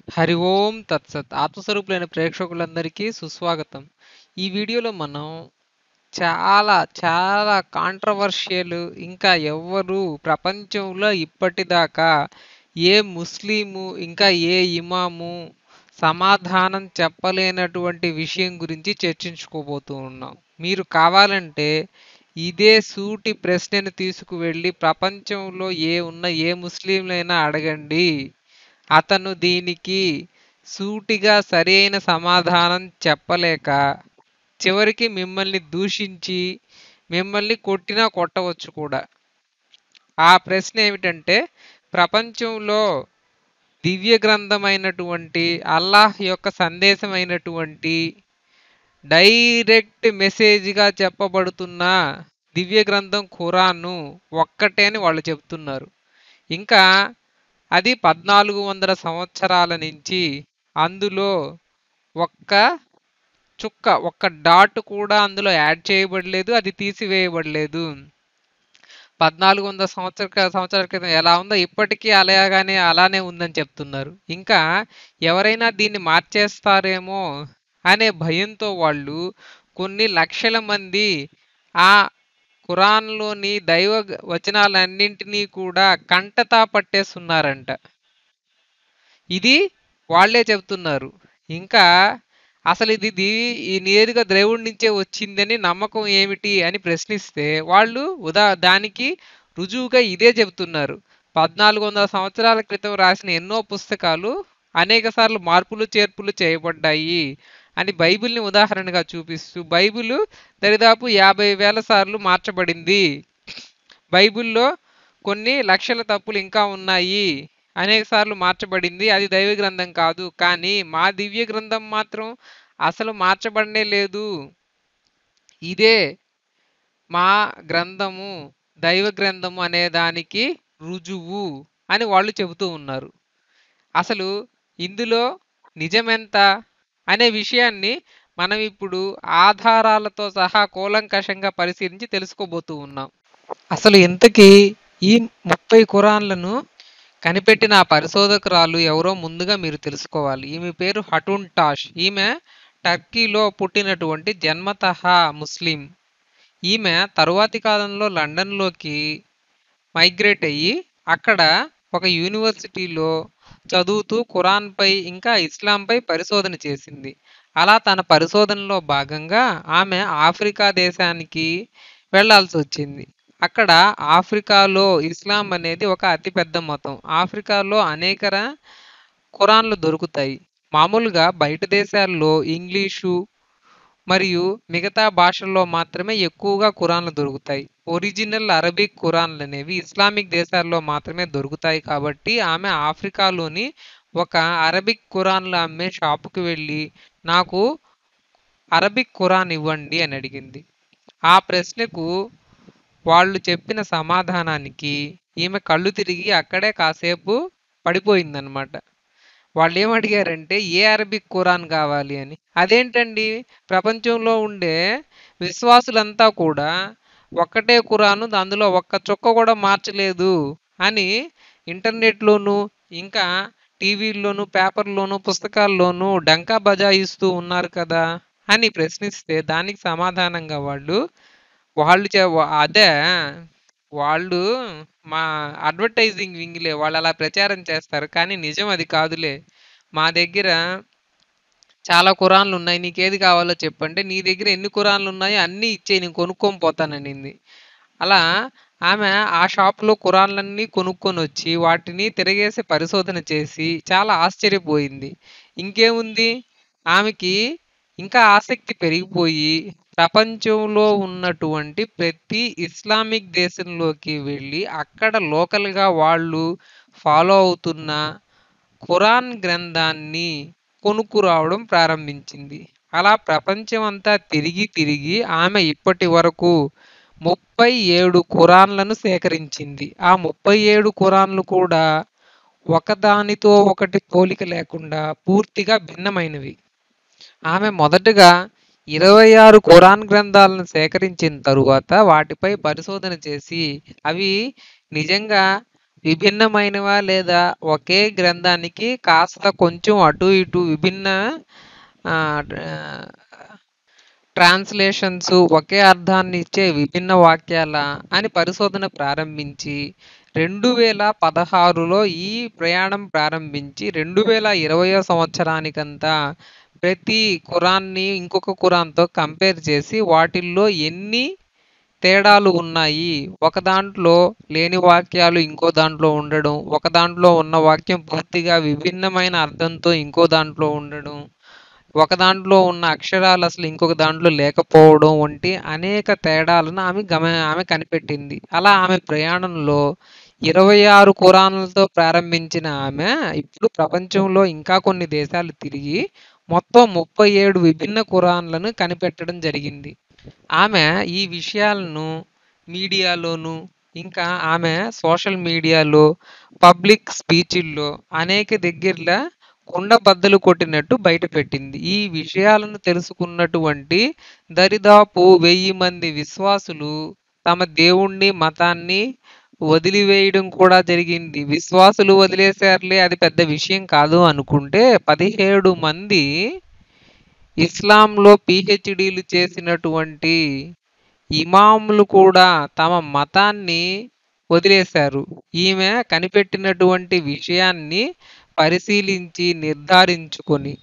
హరి ఓం తత్సత్ ఆత్మస్వరూపులైన ప్రేక్షకులందరికీ సుస్వాగతం ఈ వీడియోలో మనం చాలా చాలా కాంట్రవర్షియల్ ఇంకా ఎవ్వరు ప్రపంచంలో ఇప్పటిదాకా ఏ ముస్లిము ఇంకా ఏ ఇమాము సమాధానం చెప్పలేనటువంటి విషయం గురించి చర్చించుకోబోతూ ఉన్నాం మీరు కావాలంటే ఇదే సూటి ప్రశ్నను తీసుకువెళ్ళి ప్రపంచంలో ఏ ఉన్న ఏ ముస్లింలైనా అడగండి అతను దీనికి సూటిగా సరైన సమాధానం చెప్పలేక చివరికి మిమ్మల్ని దూషించి మిమ్మల్ని కొట్టినా కొట్టవచ్చు కూడా ఆ ప్రశ్న ఏమిటంటే ప్రపంచంలో దివ్య గ్రంథమైనటువంటి అల్లాహ్ యొక్క సందేశమైనటువంటి డైరెక్ట్ మెసేజ్గా చెప్పబడుతున్న దివ్య గ్రంథం ఖురాన్ను ఒక్కటే అని వాళ్ళు చెప్తున్నారు ఇంకా అది పద్నాలుగు వందల సంవత్సరాల నుంచి అందులో ఒక్క చుక్క ఒక్క డాట్ కూడా అందులో యాడ్ చేయబడలేదు అది తీసివేయబడలేదు పద్నాలుగు వందల సంవత్సర సంవత్సరాల క్రితం ఎలా ఉందో ఇప్పటికీ అలాగానే అలానే ఉందని చెప్తున్నారు ఇంకా ఎవరైనా దీన్ని మార్చేస్తారేమో అనే భయంతో వాళ్ళు కొన్ని లక్షల మంది ఆ ఖురాన్లోని దైవ వచనాలన్నింటినీ కూడా కంటతా పట్టేస్తున్నారంట ఇది వాళ్ళే చెప్తున్నారు ఇంకా అసలు ఇది ది ఈ నేరుగా దేవుడి నుంచే వచ్చిందని నమ్మకం ఏమిటి అని ప్రశ్నిస్తే వాళ్ళు ఉదా దానికి రుజువుగా ఇదే చెబుతున్నారు పద్నాలుగు వందల సంవత్సరాల క్రితం రాసిన ఎన్నో పుస్తకాలు అనేక సార్లు మార్పులు చేర్పులు చేయబడ్డాయి అని బైబిల్ని ఉదాహరణగా చూపిస్తూ బైబిల్ దరిదాపు యాభై వేల సార్లు మార్చబడింది బైబిల్లో కొన్ని లక్షల తప్పులు ఇంకా ఉన్నాయి అనేక సార్లు మార్చబడింది అది దైవ గ్రంథం కాదు కానీ మా దివ్య గ్రంథం మాత్రం అసలు మార్చబడనే లేదు ఇదే మా గ్రంథము దైవ గ్రంథము అనే దానికి రుజువు అని వాళ్ళు చెబుతూ ఉన్నారు అసలు ఇందులో నిజమెంత అనే విషయాన్ని మనం ఇప్పుడు ఆధారాలతో సహా కూలంకషంగా పరిశీలించి తెలుసుకోబోతూ ఉన్నాం అసలు ఇంతకీ ఈ ముప్పై ఖురాన్లను కనిపెట్టిన ఆ పరిశోధకురాలు ఎవరో ముందుగా మీరు తెలుసుకోవాలి ఈమె పేరు హటున్ టాష్ ఈమె టర్కీలో పుట్టినటువంటి జన్మతహ ముస్లిం ఈమె తరువాతి కాలంలో లండన్లోకి మైగ్రేట్ అయ్యి అక్కడ ఒక యూనివర్సిటీలో చదువుతూ ఖురాన్పై ఇంకా ఇస్లాంపై పరిశోధన చేసింది అలా తన పరిశోధనలో భాగంగా ఆమె ఆఫ్రికా దేశానికి వెళ్ళాల్సి వచ్చింది అక్కడ ఆఫ్రికాలో ఇస్లాం అనేది ఒక అతిపెద్ద మతం ఆఫ్రికాలో అనేక ఖురాన్లు దొరుకుతాయి మామూలుగా బయట దేశాల్లో ఇంగ్లీషు మరియు మిగతా భాషల్లో మాత్రమే ఎక్కువగా ఖురాన్లు దొరుకుతాయి ఒరిజినల్ అరబిక్ ఖురాన్లు అనేవి ఇస్లామిక్ దేశాల్లో మాత్రమే దొరుకుతాయి కాబట్టి ఆమె ఆఫ్రికాలోని ఒక అరబిక్ ఖురాన్లు అమ్మే షాపుకి వెళ్ళి నాకు అరబిక్ ఖురాన్ ఇవ్వండి అని అడిగింది ఆ ప్రశ్నకు వాళ్ళు చెప్పిన సమాధానానికి ఈమె కళ్ళు తిరిగి అక్కడే కాసేపు పడిపోయిందనమాట వాళ్ళు ఏమడిగారంటే ఏ అరబిక్ ఖురాన్ కావాలి అని అదేంటండి ప్రపంచంలో ఉండే విశ్వాసులంతా కూడా ఒక్కటే ఖురాను అందులో ఒక్క చుక్క కూడా మార్చలేదు అని ఇంటర్నెట్లోనూ ఇంకా టీవీల్లోనూ పేపర్లోనూ పుస్తకాల్లోనూ డంకా బజాయిస్తూ ఉన్నారు కదా అని ప్రశ్నిస్తే దానికి సమాధానంగా వాళ్ళు వాళ్ళు చె అదే వాళ్ళు మా అడ్వర్టైజింగ్ వింగ్లే వాళ్ళు అలా ప్రచారం చేస్తారు కానీ నిజం అది కాదులే మా దగ్గర చాలా కురాన్లు ఉన్నాయి నీకు ఏది కావాలో చెప్పంటే నీ దగ్గర ఎన్ని కురాన్లు ఉన్నాయో అన్నీ ఇచ్చే నేను కొనుక్కొని పోతాననింది అలా ఆమె ఆ షాప్లో కురాన్లన్నీ కొనుక్కొని వచ్చి వాటిని తిరగేసి పరిశోధన చేసి చాలా ఆశ్చర్యపోయింది ఇంకేముంది ఆమెకి ఇంకా ఆసక్తి పెరిగిపోయి ప్రపంచంలో ఉన్నటువంటి ప్రతి ఇస్లామిక్ దేశంలోకి వెళ్ళి అక్కడ లోకల్గా వాళ్ళు ఫాలో అవుతున్న ఖురాన్ గ్రంథాన్ని కొనుక్కురావడం ప్రారంభించింది అలా ప్రపంచం అంతా తిరిగి తిరిగి ఆమె ఇప్పటి వరకు ముప్పై ఏడు ఖురాన్లను సేకరించింది ఆ ముప్పై ఏడు ఖురాన్లు కూడా ఒకదానితో ఒకటి పోలిక లేకుండా పూర్తిగా భిన్నమైనవి ఆమె మొదటగా ఇరవై ఆరు ఖురాన్ గ్రంథాలను సేకరించిన తరువాత వాటిపై పరిశోధన చేసి అవి నిజంగా విభిన్నమైనవా లేదా ఒకే గ్రంథానికి కాస్త కొంచెం అటు ఇటు విభిన్న ఆ, ట్రాన్స్లేషన్స్ ఒకే అర్థాన్ని ఇచ్చే విభిన్న వాక్యాల అని పరిశోధన ప్రారంభించి రెండు వేల పదహారులో ఈ ప్రయాణం ప్రారంభించి రెండు వేల ఇరవయో సంవత్సరానికంతా ప్రతి ఖురాన్ని ఇంకొక ఖురాన్తో కంపేర్ చేసి వాటిల్లో ఎన్ని తేడాలు ఉన్నాయి ఒక దాంట్లో లేని వాక్యాలు ఇంకో దాంట్లో ఉండడం ఒక దాంట్లో ఉన్న వాక్యం పూర్తిగా విభిన్నమైన అర్థంతో ఇంకో దాంట్లో ఉండడం ఒక దాంట్లో ఉన్న అక్షరాలు అసలు ఇంకొక దాంట్లో లేకపోవడం వంటి అనేక తేడాలను ఆమె గమ ఆమె కనిపెట్టింది అలా ఆమె ప్రయాణంలో ఇరవై ఆరు ఖురాన్లతో ప్రారంభించిన ఆమె ఇప్పుడు ప్రపంచంలో ఇంకా కొన్ని దేశాలు తిరిగి మొత్తం ముప్పై ఏడు విభిన్న ఖురాన్లను కనిపెట్టడం జరిగింది ఆమె ఈ విషయాలను మీడియాలోను ఇంకా ఆమె సోషల్ మీడియాలో పబ్లిక్ స్పీచ్ల్లో అనేక దగ్గరలో కుండ బద్దలు కొట్టినట్టు బయటపెట్టింది ఈ విషయాలను తెలుసుకున్నటువంటి దరిదాపు వెయ్యి మంది విశ్వాసులు తమ దేవుణ్ణి మతాన్ని వదిలివేయడం కూడా జరిగింది విశ్వాసులు వదిలేశారులే అది పెద్ద విషయం కాదు అనుకుంటే పదిహేడు మంది ఇస్లాంలో పిహెచ్డీలు చేసినటువంటి ఇమాములు కూడా తమ మతాన్ని వదిలేశారు ఈమె కనిపెట్టినటువంటి విషయాన్ని పరిశీలించి నిర్ధారించుకొని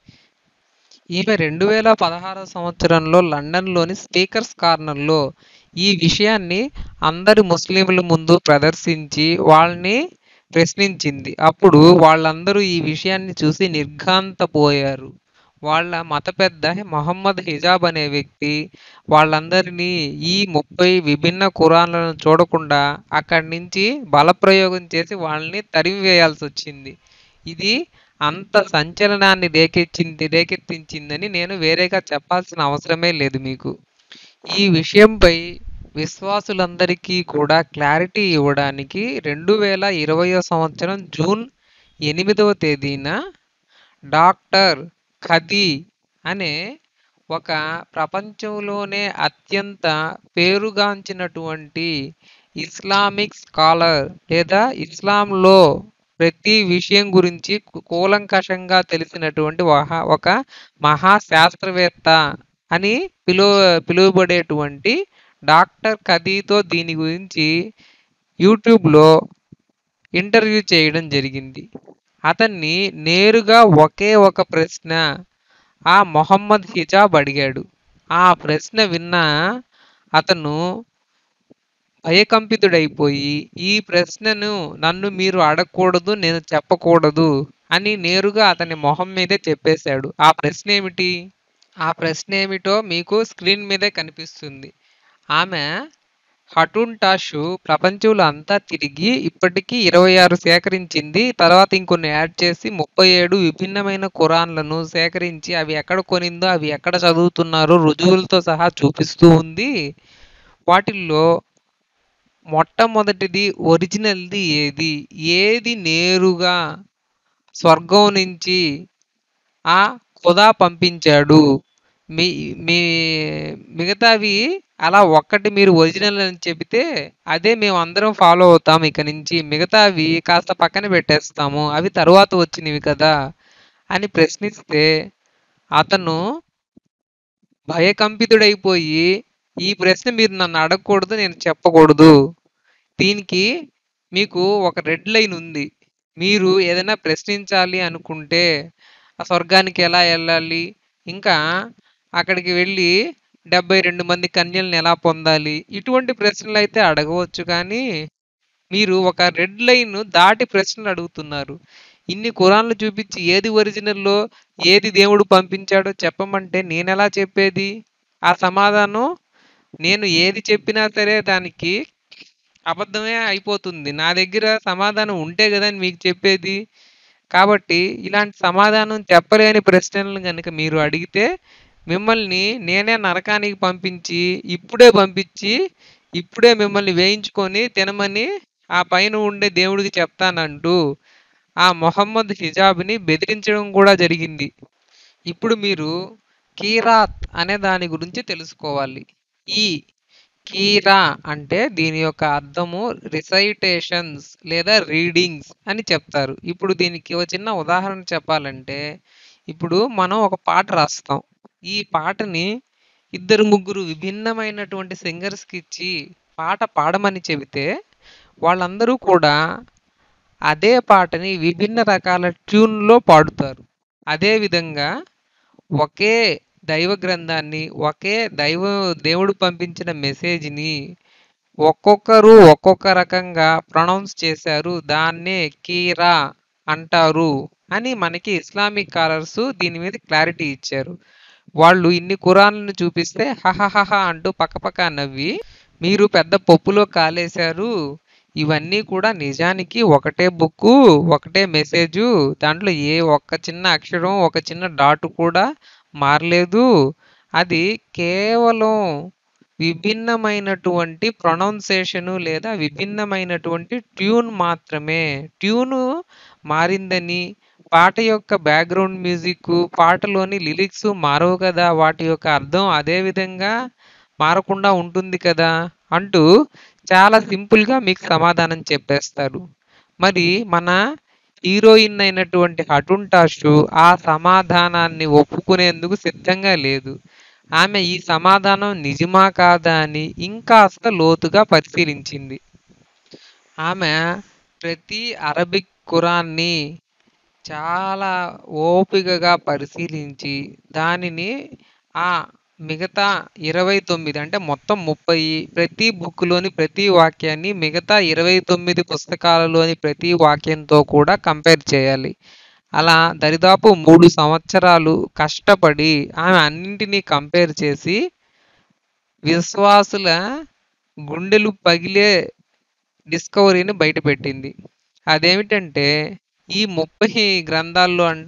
ఈమె రెండు వేల పదహారవ సంవత్సరంలో లండన్లోని స్పీకర్స్ కార్నర్లో ఈ విషయాన్ని అందరి ముస్లింల ముందు ప్రదర్శించి వాళ్ళని ప్రశ్నించింది అప్పుడు వాళ్ళందరూ ఈ విషయాన్ని చూసి నిర్ఘాంతపోయారు వాళ్ళ మత పెద్ద మొహమ్మద్ హిజాబ్ అనే వ్యక్తి వాళ్ళందరినీ ఈ ముప్పై విభిన్న ఖురాన్లను చూడకుండా అక్కడి నుంచి బలప్రయోగం చేసి వాళ్ళని తరిమివేయాల్సి వచ్చింది ఇది అంత సంచలనాన్ని రేకెచ్చింది రేకెత్తించిందని నేను వేరేగా చెప్పాల్సిన అవసరమే లేదు మీకు ఈ విషయంపై విశ్వాసులందరికీ కూడా క్లారిటీ ఇవ్వడానికి రెండు వేల ఇరవయో సంవత్సరం జూన్ ఎనిమిదవ తేదీన డాక్టర్ ఖదీ అనే ఒక ప్రపంచంలోనే అత్యంత పేరుగాంచినటువంటి ఇస్లామిక్ స్కాలర్ లేదా ఇస్లాంలో ప్రతి విషయం గురించి కు- కూలంకషంగా తెలిసినటువంటి ఒక- ఒక మహా శాస్త్రవేత్త అని పిలువ పిలువబడేటువంటి డాక్టర్ ఖదీతో దీని గురించి యూట్యూబ్లో ఇంటర్వ్యూ చేయడం జరిగింది అతన్ని నేరుగా ఒకే ఒక ప్రశ్న ఆ మొహమ్మద్ హిజాబ్ అడిగాడు ఆ ప్రశ్న విన్న అతను భయకంపితుడైపోయి ఈ ప్రశ్నను నన్ను మీరు అడగకూడదు నేను చెప్పకూడదు అని నేరుగా అతని మొహం మీదే చెప్పేశాడు ఆ ప్రశ్న ఏమిటి ఆ ప్రశ్న ఏమిటో మీకు స్క్రీన్ మీదే కనిపిస్తుంది ఆమె హటుంటాషు ప్రపంచంలో అంతా తిరిగి ఇప్పటికీ ఇరవై ఆరు సేకరించింది తర్వాత ఇంకొన్ని యాడ్ చేసి ముప్పై ఏడు విభిన్నమైన ఖురాన్లను సేకరించి అవి ఎక్కడ కొనిందో అవి ఎక్కడ చదువుతున్నారో రుజువులతో సహా చూపిస్తూ ఉంది వాటిల్లో మొట్టమొదటిది ఒరిజినల్ది ఏది ఏది నేరుగా స్వర్గం నుంచి ఆ ఖుదా పంపించాడు మీ మీ మిగతావి అలా ఒక్కటి మీరు ఒరిజినల్ అని చెబితే అదే మేము అందరం ఫాలో అవుతాం ఇక నుంచి మిగతావి కాస్త పక్కన పెట్టేస్తాము అవి తరువాత వచ్చినవి కదా అని ప్రశ్నిస్తే అతను భయకంపితుడైపోయి ఈ ప్రశ్న మీరు నన్ను అడగకూడదు నేను చెప్పకూడదు దీనికి మీకు ఒక రెడ్ లైన్ ఉంది మీరు ఏదైనా ప్రశ్నించాలి అనుకుంటే ఆ స్వర్గానికి ఎలా వెళ్ళాలి ఇంకా అక్కడికి వెళ్ళి డెబ్బై రెండు మంది కన్యల్ని ఎలా పొందాలి ఇటువంటి ప్రశ్నలు అయితే అడగవచ్చు కానీ మీరు ఒక రెడ్ లైన్ దాటి ప్రశ్నలు అడుగుతున్నారు ఇన్ని ఖురాన్లు చూపించి ఏది ఒరిజినల్లో ఏది దేవుడు పంపించాడో చెప్పమంటే నేనెలా చెప్పేది ఆ సమాధానం నేను ఏది చెప్పినా సరే దానికి అబద్ధమే అయిపోతుంది నా దగ్గర సమాధానం ఉంటే కదా అని మీకు చెప్పేది కాబట్టి ఇలాంటి సమాధానం చెప్పలేని ప్రశ్నలను కనుక మీరు అడిగితే మిమ్మల్ని నేనే నరకానికి పంపించి ఇప్పుడే పంపించి ఇప్పుడే మిమ్మల్ని వేయించుకొని తినమని ఆ పైన ఉండే దేవుడికి చెప్తానంటూ ఆ మొహమ్మద్ హిజాబ్ని బెదిరించడం కూడా జరిగింది ఇప్పుడు మీరు కీరాత్ అనే దాని గురించి తెలుసుకోవాలి ఈ కీరా అంటే దీని యొక్క అర్థము రిసైటేషన్స్ లేదా రీడింగ్స్ అని చెప్తారు ఇప్పుడు దీనికి ఒక చిన్న ఉదాహరణ చెప్పాలంటే ఇప్పుడు మనం ఒక పాట రాస్తాం ఈ పాటని ఇద్దరు ముగ్గురు విభిన్నమైనటువంటి సింగర్స్కి ఇచ్చి పాట పాడమని చెబితే వాళ్ళందరూ కూడా అదే పాటని విభిన్న రకాల ట్యూన్లో పాడుతారు అదే విధంగా ఒకే దైవ గ్రంథాన్ని ఒకే దైవ దేవుడు పంపించిన మెసేజ్ని ఒక్కొక్కరు ఒక్కొక్క రకంగా ప్రొనౌన్స్ చేశారు దాన్నే కీరా అంటారు అని మనకి ఇస్లామిక్ కాలర్స్ దీని మీద క్లారిటీ ఇచ్చారు వాళ్ళు ఇన్ని ఖురాన్లను చూపిస్తే హహహహ అంటూ పక్కపక్క నవ్వి మీరు పెద్ద పప్పులో కాలేశారు ఇవన్నీ కూడా నిజానికి ఒకటే బుక్కు ఒకటే మెసేజు దాంట్లో ఏ ఒక్క చిన్న అక్షరం ఒక చిన్న డాట్ కూడా మారలేదు అది కేవలం విభిన్నమైనటువంటి ప్రొనౌన్సేషను లేదా విభిన్నమైనటువంటి ట్యూన్ మాత్రమే ట్యూను మారిందని పాట యొక్క బ్యాక్గ్రౌండ్ మ్యూజిక్ పాటలోని లిరిక్స్ మారవు కదా వాటి యొక్క అర్థం అదే విధంగా మారకుండా ఉంటుంది కదా అంటూ చాలా సింపుల్గా మీకు సమాధానం చెప్పేస్తారు మరి మన హీరోయిన్ అయినటువంటి హటుంటాషు ఆ సమాధానాన్ని ఒప్పుకునేందుకు సిద్ధంగా లేదు ఆమె ఈ సమాధానం నిజమా కాదా అని ఇంకాస్త లోతుగా పరిశీలించింది ఆమె ప్రతి అరబిక్ ఖురాన్ని చాలా ఓపికగా పరిశీలించి దానిని ఆ మిగతా ఇరవై తొమ్మిది అంటే మొత్తం ముప్పై ప్రతి బుక్లోని ప్రతి వాక్యాన్ని మిగతా ఇరవై తొమ్మిది పుస్తకాలలోని ప్రతి వాక్యంతో కూడా కంపేర్ చేయాలి అలా దరిదాపు మూడు సంవత్సరాలు కష్టపడి ఆమె అన్నింటినీ కంపేర్ చేసి విశ్వాసుల గుండెలు పగిలే డిస్కవరీని బయటపెట్టింది అదేమిటంటే ఈ ముప్పై గ్రంథాల్లో అంట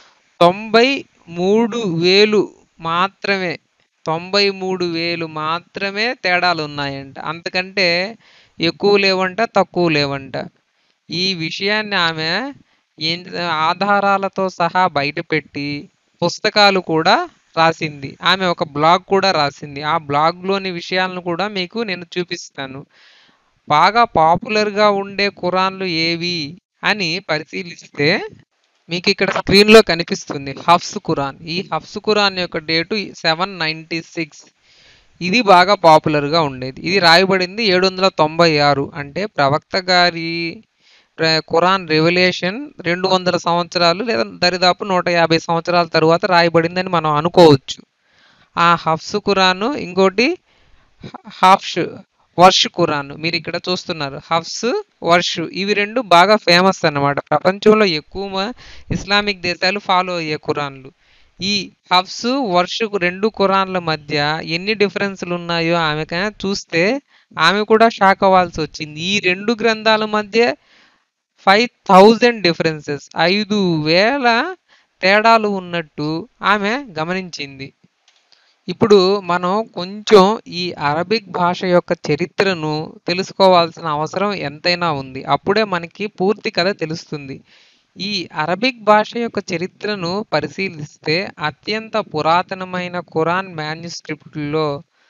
తొంభై మూడు వేలు మాత్రమే తొంభై మూడు వేలు మాత్రమే తేడాలు ఉన్నాయంట అంతకంటే ఎక్కువ లేవంట తక్కువ లేవంట ఈ విషయాన్ని ఆమె ఏం- ఆధారాలతో సహా బయటపెట్టి పుస్తకాలు కూడా రాసింది ఆమె ఒక బ్లాగ్ కూడా రాసింది ఆ బ్లాగ్లోని విషయాలను కూడా మీకు నేను చూపిస్తాను బాగా పాపులర్గా ఉండే ఖురాన్లు ఏవి అని పరిశీలిస్తే మీకు ఇక్కడ స్క్రీన్లో కనిపిస్తుంది హఫ్స్ ఖురాన్ ఈ హఫ్స్ ఖురాన్ యొక్క డేటు సెవెన్ నైంటీ సిక్స్ ఇది బాగా పాపులర్గా ఉండేది ఇది రాయబడింది ఏడు వందల తొంభై ఆరు అంటే ప్రవక్త గారి ప్ర- ఖురాన్ రెవల్యూషన్ రెండు వందల సంవత్సరాలు లేదా దరిదాపు నూట యాభై సంవత్సరాల తరువాత రాయబడిందని మనం అనుకోవచ్చు ఆ హఫ్స్ ఖురాను ఇంకోటి హ- హాఫ్ష్ వర్ష్ ఖురాన్ మీరు ఇక్కడ చూస్తున్నారు హఫ్స్ వర్ష్ ఇవి రెండు బాగా ఫేమస్ అన్నమాట ప్రపంచంలో ఎక్కువ మ- ఇస్లామిక్ దేశాలు ఫాలో అయ్యే ఖురాన్లు ఈ హఫ్స్ వర్ష్ రెండు ఖురాన్ల మధ్య ఎన్ని డిఫరెన్స్లు ఉన్నాయో ఆమెక చూస్తే ఆమె కూడా షాక్ అవ్వాల్సి వచ్చింది ఈ రెండు గ్రంథాల మధ్య ఫైవ్ థౌజండ్ డిఫరెన్సెస్ ఐదు వేల తేడాలు ఉన్నట్టు ఆమె గమనించింది ఇప్పుడు మనం కొంచెం ఈ అరబిక్ భాష యొక్క చరిత్రను తెలుసుకోవాల్సిన అవసరం ఎంతైనా ఉంది అప్పుడే మనకి పూర్తి కథ తెలుస్తుంది ఈ అరబిక్ భాష యొక్క చరిత్రను పరిశీలిస్తే అత్యంత పురాతనమైన ఖురాన్ మాన్యుస్క్రిప్ట్లో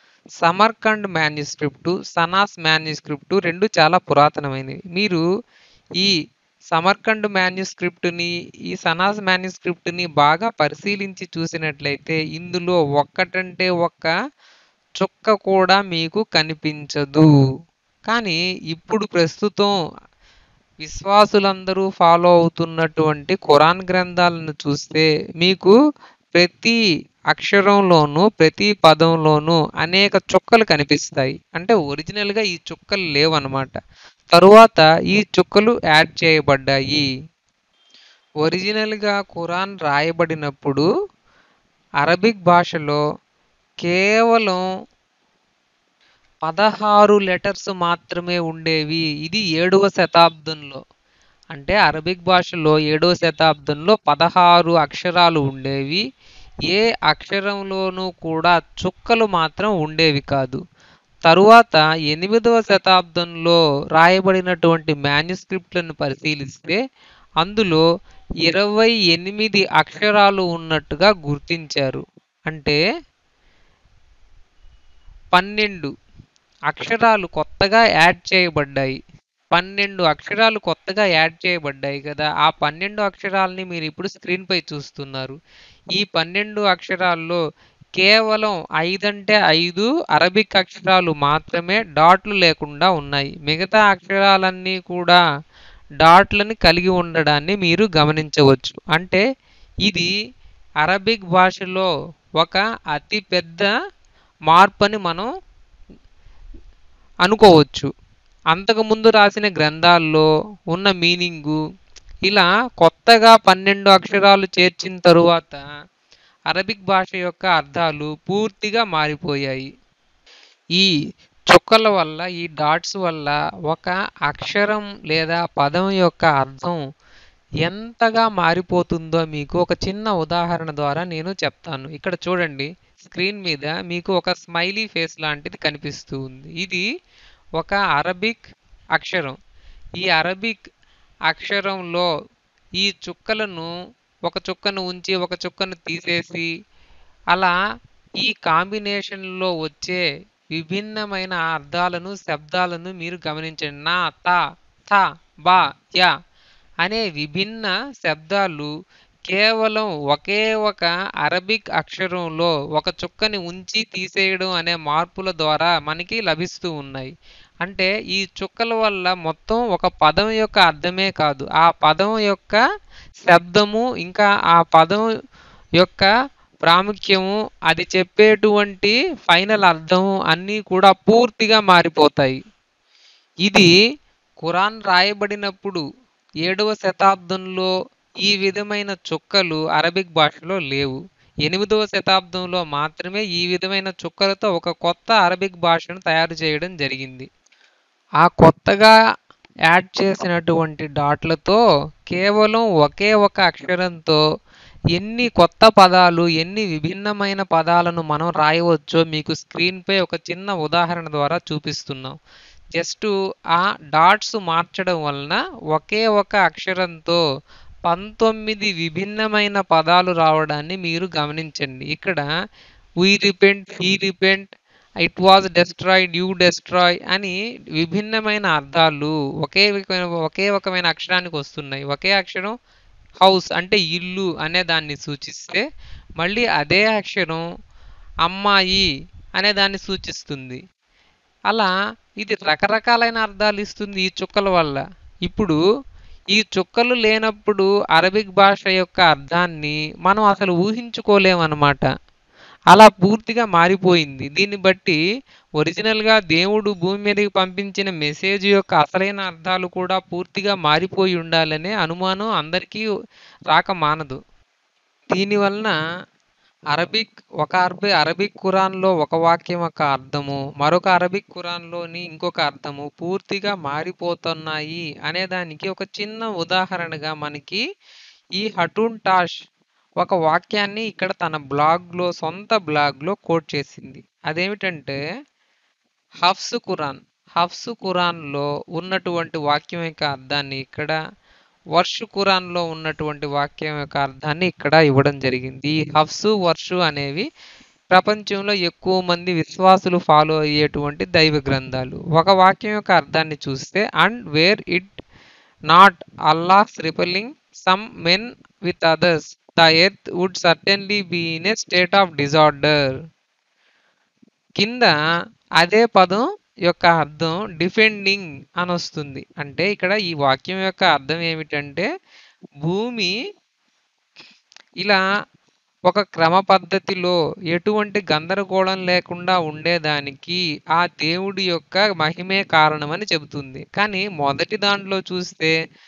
సమర్కండ్ మాన్యుస్క్రిప్టు సనాస్ మాన్యుస్క్రిప్టు రెండు చాలా పురాతనమైనవి మీరు ఈ సమర్కండ్ మాన్యుస్క్రిప్ట్ని ఈ సనాస్ మాన్యుస్క్రిప్ట్ని బాగా పరిశీలించి చూసినట్లయితే ఇందులో ఒక్కటంటే ఒక్క చుక్క కూడా మీకు కనిపించదు కానీ ఇప్పుడు ప్రస్తుతం విశ్వాసులందరూ ఫాలో అవుతున్నటువంటి ఖురాన్ గ్రంథాలను చూస్తే మీకు ప్రతి అక్షరంలోనూ ప్రతి పదంలోనూ అనేక చుక్కలు కనిపిస్తాయి అంటే ఒరిజినల్గా ఈ చుక్కలు లేవన్నమాట తరువాత ఈ చుక్కలు యాడ్ చేయబడ్డాయి ఒరిజినల్గా ఖురాన్ రాయబడినప్పుడు అరబిక్ భాషలో కేవలం పదహారు లెటర్స్ మాత్రమే ఉండేవి ఇది ఏడవ శతాబ్దంలో అంటే అరబిక్ భాషలో ఏడవ శతాబ్దంలో పదహారు అక్షరాలు ఉండేవి ఏ అక్షరంలోనూ కూడా చుక్కలు మాత్రం ఉండేవి కాదు తరువాత ఎనిమిదవ శతాబ్దంలో రాయబడినటువంటి మాన్యుస్క్రిప్ట్లను పరిశీలిస్తే అందులో ఇరవై ఎనిమిది అక్షరాలు ఉన్నట్టుగా గుర్తించారు అంటే పన్నెండు అక్షరాలు కొత్తగా యాడ్ చేయబడ్డాయి పన్నెండు అక్షరాలు కొత్తగా యాడ్ చేయబడ్డాయి కదా ఆ పన్నెండు అక్షరాలని మీరు ఇప్పుడు స్క్రీన్ పై చూస్తున్నారు ఈ పన్నెండు అక్షరాల్లో కేవలం ఐదంటే ఐదు అరబిక్ అక్షరాలు మాత్రమే డాట్లు లేకుండా ఉన్నాయి మిగతా అక్షరాలన్నీ కూడా డాట్లని కలిగి ఉండడాన్ని మీరు గమనించవచ్చు అంటే ఇది అరబిక్ భాషలో ఒక అతి పెద్ద మార్పు అని మనం అనుకోవచ్చు అంతకుముందు రాసిన గ్రంథాల్లో ఉన్న మీనింగు ఇలా కొత్తగా పన్నెండు అక్షరాలు చేర్చిన తరువాత అరబిక్ భాష యొక్క అర్థాలు పూర్తిగా మారిపోయాయి ఈ చుక్కల వల్ల ఈ డాట్స్ వల్ల ఒక అక్షరం లేదా పదం యొక్క అర్థం ఎంతగా మారిపోతుందో మీకు ఒక చిన్న ఉదాహరణ ద్వారా నేను చెప్తాను ఇక్కడ చూడండి స్క్రీన్ మీద మీకు ఒక స్మైలీ ఫేస్ లాంటిది కనిపిస్తూ ఉంది ఇది ఒక అరబిక్ అక్షరం ఈ అరబిక్ అక్షరంలో ఈ చుక్కలను ఒక చుక్కను ఉంచి ఒక చుక్కను తీసేసి అలా ఈ కాంబినేషన్లో వచ్చే విభిన్నమైన అర్థాలను శబ్దాలను మీరు గమనించండి నా తా థ బా యా అనే విభిన్న శబ్దాలు కేవలం ఒకే ఒక అరబిక్ అక్షరంలో ఒక చుక్కని ఉంచి తీసేయడం అనే మార్పుల ద్వారా మనకి లభిస్తూ ఉన్నాయి అంటే ఈ చుక్కల వల్ల మొత్తం ఒక పదం యొక్క అర్థమే కాదు ఆ పదం యొక్క శబ్దము ఇంకా ఆ పదం యొక్క ప్రాముఖ్యము అది చెప్పేటువంటి ఫైనల్ అర్థము అన్నీ కూడా పూర్తిగా మారిపోతాయి ఇది ఖురాన్ రాయబడినప్పుడు ఏడవ శతాబ్దంలో ఈ విధమైన చుక్కలు అరబిక్ భాషలో లేవు ఎనిమిదవ శతాబ్దంలో మాత్రమే ఈ విధమైన చుక్కలతో ఒక కొత్త అరబిక్ భాషను తయారు చేయడం జరిగింది ఆ కొత్తగా యాడ్ చేసినటువంటి డాట్లతో కేవలం ఒకే ఒక అక్షరంతో ఎన్ని కొత్త పదాలు ఎన్ని విభిన్నమైన పదాలను మనం రాయవచ్చో మీకు స్క్రీన్పై ఒక చిన్న ఉదాహరణ ద్వారా చూపిస్తున్నాం జస్ట్ ఆ డాట్స్ మార్చడం వలన ఒకే ఒక అక్షరంతో పంతొమ్మిది విభిన్నమైన పదాలు రావడాన్ని మీరు గమనించండి ఇక్కడ we repent he repent it was destroyed you destroy అని విభిన్నమైన అర్థాలు ఒకే విధమైన- ఒకే రకమైన అక్షరానికి వస్తున్నాయి ఒకే అక్షరం హౌస్ అంటే ఇల్లు అనే దాన్ని సూచిస్తే మళ్ళీ అదే అక్షరం అమ్మాయి అనే దాన్ని సూచిస్తుంది అలా ఇది రకరకాలైన అర్థాలు ఇస్తుంది ఈ చుక్కల వల్ల ఇప్పుడు ఈ చుక్కలు లేనప్పుడు అరబిక్ భాష యొక్క అర్థాన్ని మనం అసలు ఊహించుకోలేమన్నమాట అలా పూర్తిగా మారిపోయింది దీన్ని బట్టి ఒరిజినల్గా దేవుడు భూమి మీదకి పంపించిన మెసేజ్ యొక్క అసలైన అర్థాలు కూడా పూర్తిగా మారిపోయి ఉండాలనే అనుమానం అందరికీ రాక మానదు దీనివలన అరబిక్ ఒక అరబి అరబిక్ ఖురాన్లో ఒక వాక్యం ఒక అర్థము మరొక అరబిక్ ఖురాన్లోని ఇంకొక అర్థము పూర్తిగా మారిపోతున్నాయి అనే దానికి ఒక చిన్న ఉదాహరణగా మనకి ఈ హటూన్ టాష్ ఒక వాక్యాన్ని ఇక్కడ తన బ్లాగ్లో సొంత బ్లాగ్లో కోట్ చేసింది అదేమిటంటే హఫ్స్ ఖురాన్ హఫ్స్ ఖురాన్లో ఉన్నటువంటి వాక్యం యొక్క అర్థాన్ని ఇక్కడ వర్షు ఖురాన్లో ఉన్నటువంటి వాక్యం యొక్క అర్థాన్ని ఇక్కడ ఇవ్వడం జరిగింది ఈ హఫ్సు వర్షు అనేవి ప్రపంచంలో ఎక్కువ మంది విశ్వాసులు ఫాలో అయ్యేటువంటి దైవ గ్రంథాలు ఒక వాక్యం యొక్క అర్థాన్ని చూస్తే and where it not Allah's repelling some men with others the earth would certainly be in a state of disorder కింద అదే పదం యొక్క అర్థం డిఫెండింగ్ అని వస్తుంది అంటే ఇక్కడ ఈ వాక్యం యొక్క అర్థం ఏమిటంటే భూమి ఇలా ఒక క్రమ పద్ధతిలో ఎటువంటి గందరగోళం లేకుండా ఉండేదానికి ఆ దేవుడి యొక్క మహిమే కారణమని చెబుతుంది కానీ మొదటి దాంట్లో చూస్తే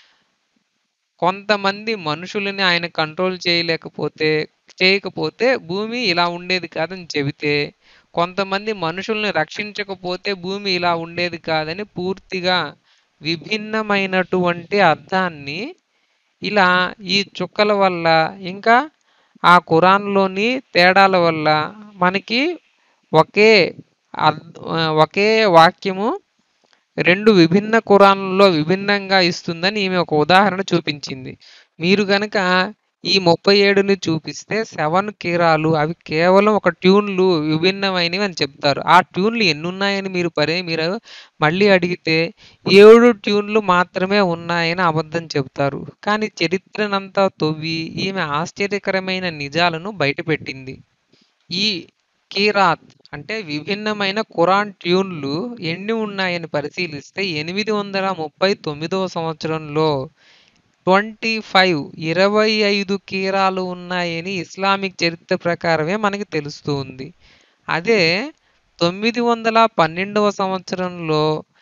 కొంతమంది మనుషులని ఆయన కంట్రోల్ చేయలేకపోతే చేయకపోతే భూమి ఇలా ఉండేది కాదని చెబితే కొంతమంది మనుషుల్ని రక్షించకపోతే భూమి ఇలా ఉండేది కాదని పూర్తిగా విభిన్నమైనటువంటి అర్థాన్ని ఇలా ఈ చుక్కల వల్ల ఇంకా ఆ ఖురాన్లోని తేడాల వల్ల మనకి ఒకే అర్థ ఒకే వాక్యము రెండు విభిన్న ఖురాన్లలో విభిన్నంగా ఇస్తుందని ఈమె ఒక ఉదాహరణ చూపించింది మీరు గనక ఈ ముప్పై ఏడుని చూపిస్తే సెవెన్ కీరాలు అవి కేవలం ఒక ట్యూన్లు విభిన్నమైనవి అని చెప్తారు ఆ ట్యూన్లు ఎన్ని ఉన్నాయని మీరు పరే మీరు మళ్ళీ అడిగితే ఏడు ట్యూన్లు మాత్రమే ఉన్నాయని అబద్ధం చెబుతారు కానీ చరిత్రనంతా తవ్వి ఈమె ఆశ్చర్యకరమైన నిజాలను బయటపెట్టింది ఈ కీరాత్ అంటే విభిన్నమైన ఖురాన్ ట్యూన్లు ఎన్ని ఉన్నాయని పరిశీలిస్తే ఎనిమిది వందల ముప్పై తొమ్మిదవ సంవత్సరంలో ట్వంటీ ఫైవ్ ఇరవై ఐదు కీరాలు ఉన్నాయని ఇస్లామిక్ చరిత్ర ప్రకారమే మనకి తెలుస్తూ ఉంది అదే తొమ్మిది వందల పన్నెండవ సంవత్సరంలో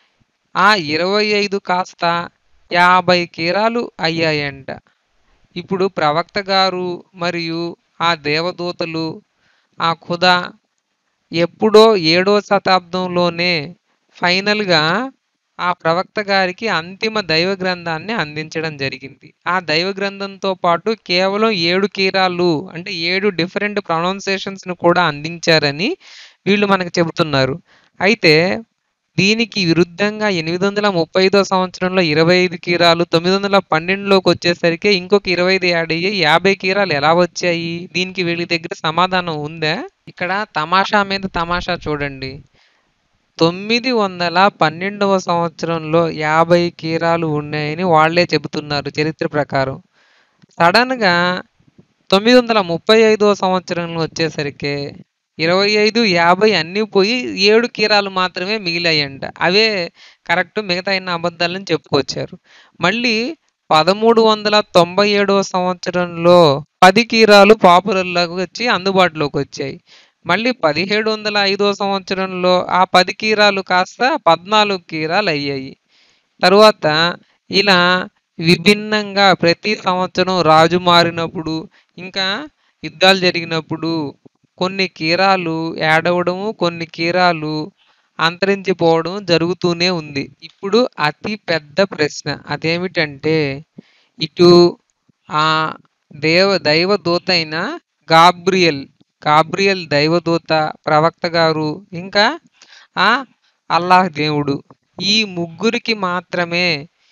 ఆ ఇరవై ఐదు కాస్త యాభై కీరాలు అయ్యాయంట ఇప్పుడు ప్రవక్త గారు మరియు ఆ దేవదూతలు ఆ ఖుదా ఎప్పుడో ఏడో శతాబ్దంలోనే ఫైనల్గా ఆ ప్రవక్త గారికి అంతిమ దైవ గ్రంథాన్ని అందించడం జరిగింది ఆ దైవ గ్రంథంతో పాటు కేవలం ఏడు కీరాలు అంటే ఏడు డిఫరెంట్ ప్రొనౌన్సియేషన్స్ను కూడా అందించారని వీళ్ళు మనకు చెబుతున్నారు అయితే దీనికి విరుద్ధంగా ఎనిమిది వందల ముప్పై ఐదో సంవత్సరంలో ఇరవై ఐదు కీరాలు తొమ్మిది వందల పన్నెండులోకి వచ్చేసరికి ఇంకొక ఇరవై ఐదు యాడ్ అయ్యి యాభై కీరాలు ఎలా వచ్చాయి దీనికి వీళ్ళ దగ్గర సమాధానం ఉందా ఇక్కడ తమాషా మీద తమాషా చూడండి తొమ్మిది వందల పన్నెండవ సంవత్సరంలో యాభై కీరాలు ఉన్నాయని వాళ్ళే చెబుతున్నారు చరిత్ర ప్రకారం సడన్గా తొమ్మిది వందల ముప్పై ఐదవ సంవత్సరంలో వచ్చేసరికి ఇరవై ఐదు యాభై అన్నీ పోయి ఏడు కీరాలు మాత్రమే మిగిలాయంట అవే కరెక్ట్ మిగతా అయిన అబద్ధాలని చెప్పుకొచ్చారు మళ్ళీ పదమూడు వందల తొంభై ఏడవ సంవత్సరంలో పది కీరాలు పాపులర్లోకి వచ్చి అందుబాటులోకి వచ్చాయి మళ్ళీ పదిహేడు వందల ఐదో సంవత్సరంలో ఆ పది కీరాలు కాస్త పద్నాలుగు కీరాలు అయ్యాయి తరువాత ఇలా విభిన్నంగా ప్రతి సంవత్సరం రాజు మారినప్పుడు ఇంకా యుద్ధాలు జరిగినప్పుడు కొన్ని కీరాలు యాడ్ అవ్వడము కొన్ని కీరాలు అంతరించిపోవడం జరుగుతూనే ఉంది ఇప్పుడు అతి పెద్ద ప్రశ్న అదేమిటంటే ఇటు ఆ దేవ దైవ దూత అయిన గాబ్రియల్ గాబ్రియల్ దైవదూత ప్రవక్త గారు ఇంకా ఆ అల్లాహ్ దేవుడు ఈ ముగ్గురికి మాత్రమే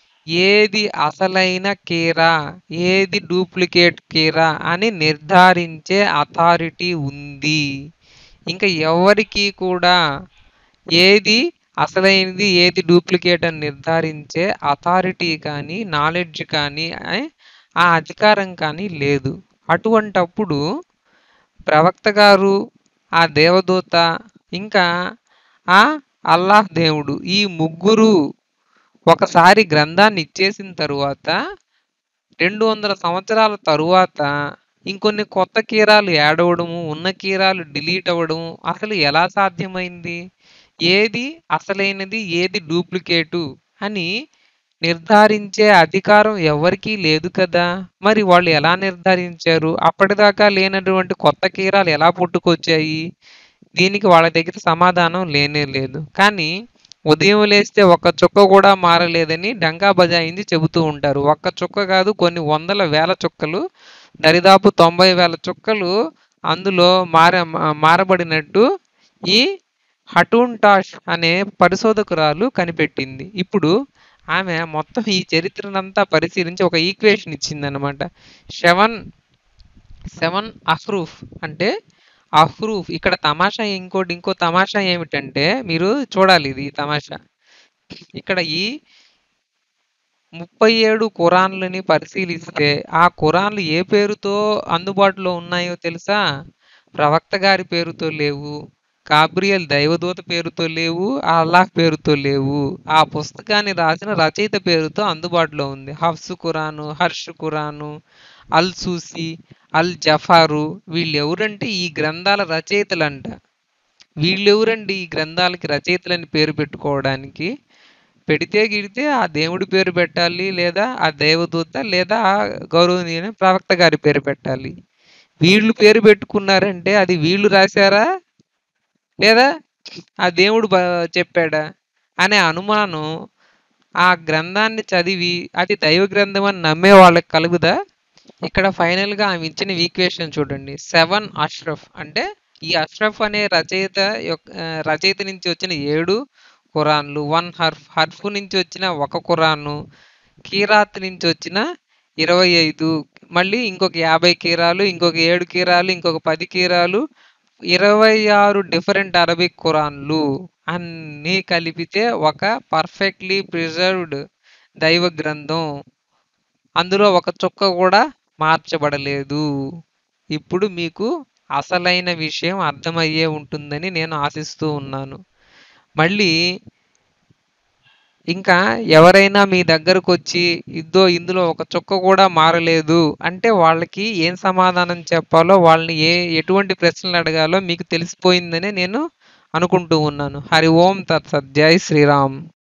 ఏది అసలైన కీరా ఏది డూప్లికేట్ కీరా అని నిర్ధారించే అథారిటీ ఉంది ఇంకా ఎవరికి కూడా ఏది అసలైనది ఏది డూప్లికేట్ అని నిర్ధారించే అథారిటీ కానీ నాలెడ్జ్ కానీ ఆ అధికారం కానీ లేదు అటువంటప్పుడు ప్రవక్త గారు ఆ దేవదూత ఇంకా ఆ అల్లాహ్ దేవుడు ఈ ముగ్గురు ఒకసారి గ్రంథాన్ని ఇచ్చేసిన తరువాత రెండు వందల సంవత్సరాల తరువాత ఇంకొన్ని కొత్త కీరాలు యాడ్ అవ్వడము ఉన్న కీరాలు డిలీట్ అవ్వడము అసలు ఎలా సాధ్యమైంది ఏది అసలైనది ఏది డూప్లికేటు అని నిర్ధారించే అధికారం ఎవరికీ లేదు కదా మరి వాళ్ళు ఎలా నిర్ధారించారు అప్పటిదాకా లేనటువంటి కొత్త కీరాలు ఎలా పుట్టుకొచ్చాయి దీనికి వాళ్ళ దగ్గర సమాధానం లేనే లేదు కానీ ఉదయం లేస్తే ఒక్క చుక్క కూడా మారలేదని డంకా బజాయించి చెబుతూ ఉంటారు ఒక్క చుక్క కాదు కొన్ని వందల వేల చుక్కలు దరిదాపు తొంభై వేల చుక్కలు అందులో మార మారబడినట్టు ఈ హటూన్టాష్ అనే పరిశోధకురాలు కనిపెట్టింది ఇప్పుడు ఆమె మొత్తం ఈ చరిత్రనంతా పరిశీలించి ఒక ఈక్వేషన్ ఇచ్చిందనమాట సెవెన్ సెవెన్ అహ్రూఫ్ అంటే అహ్రూఫ్ ఇక్కడ తమాషా ఇంకోటి ఇంకో తమాషా ఏమిటంటే మీరు చూడాలి ఇది తమాషా ఇక్కడ ఈ ముప్పై ఏడు ఖురాన్లని పరిశీలిస్తే ఆ ఖురాన్లు ఏ పేరుతో అందుబాటులో ఉన్నాయో తెలుసా ప్రవక్త గారి పేరుతో లేవు గాబ్రియల్ దైవదూత పేరుతో లేవు ఆ అల్లాహ్ పేరుతో లేవు ఆ పుస్తకాన్ని రాసిన రచయిత పేరుతో అందుబాటులో ఉంది హఫ్స్ ఖురాను హర్ష్ ఖురాను అల్ సూసి అల్ జఫారు వీళ్ళు ఎవరంటే ఈ గ్రంథాల రచయితలంట వీళ్ళెవరండి ఈ గ్రంథాలకి రచయితలని పేరు పెట్టుకోవడానికి పెడితే గిడితే ఆ దేవుడి పేరు పెట్టాలి లేదా ఆ దేవదూత లేదా ఆ గౌరవనీయ ప్రవక్త గారి పేరు పెట్టాలి వీళ్ళు పేరు పెట్టుకున్నారంటే అది వీళ్ళు రాశారా లేదా ఆ దేవుడు చెప్పాడా అనే అనుమానం ఆ గ్రంథాన్ని చదివి అది దైవ గ్రంథం అని నమ్మే వాళ్ళకి కలుగుదా ఇక్కడ ఫైనల్గా ఆమె ఇచ్చిన ఈక్వేషన్ చూడండి సెవెన్ అష్రఫ్ అంటే ఈ అష్రఫ్ అనే రచయిత యొక్క రచయిత నుంచి వచ్చిన ఏడు ఖురాన్లు వన్ హర్ఫ్ హర్ఫ్ నుంచి వచ్చిన ఒక ఖురాను కీరాత్ నుంచి వచ్చిన ఇరవై ఐదు మళ్ళీ ఇంకొక యాభై కీరాలు ఇంకొక ఏడు కీరాలు ఇంకొక పది కీరాలు ఇరవై ఆరు డిఫరెంట్ అరబిక్ ఖురాన్లు అన్నీ కలిపితే ఒక పర్ఫెక్ట్లీ ప్రిజర్వ్డ్ దైవ గ్రంథం అందులో ఒక చుక్క కూడా మార్చబడలేదు ఇప్పుడు మీకు అసలైన విషయం అర్థమయ్యే ఉంటుందని నేను ఆశిస్తూ ఉన్నాను మళ్ళీ ఇంకా ఎవరైనా మీ దగ్గరకు వచ్చి ఇద్దో ఇందులో ఒక చుక్క కూడా మారలేదు అంటే వాళ్ళకి ఏం సమాధానం చెప్పాలో వాళ్ళని ఏ ఎటువంటి ప్రశ్నలు అడగాలో మీకు తెలిసిపోయిందని నేను అనుకుంటూ ఉన్నాను హరి ఓం తత్సత్ జై శ్రీరామ్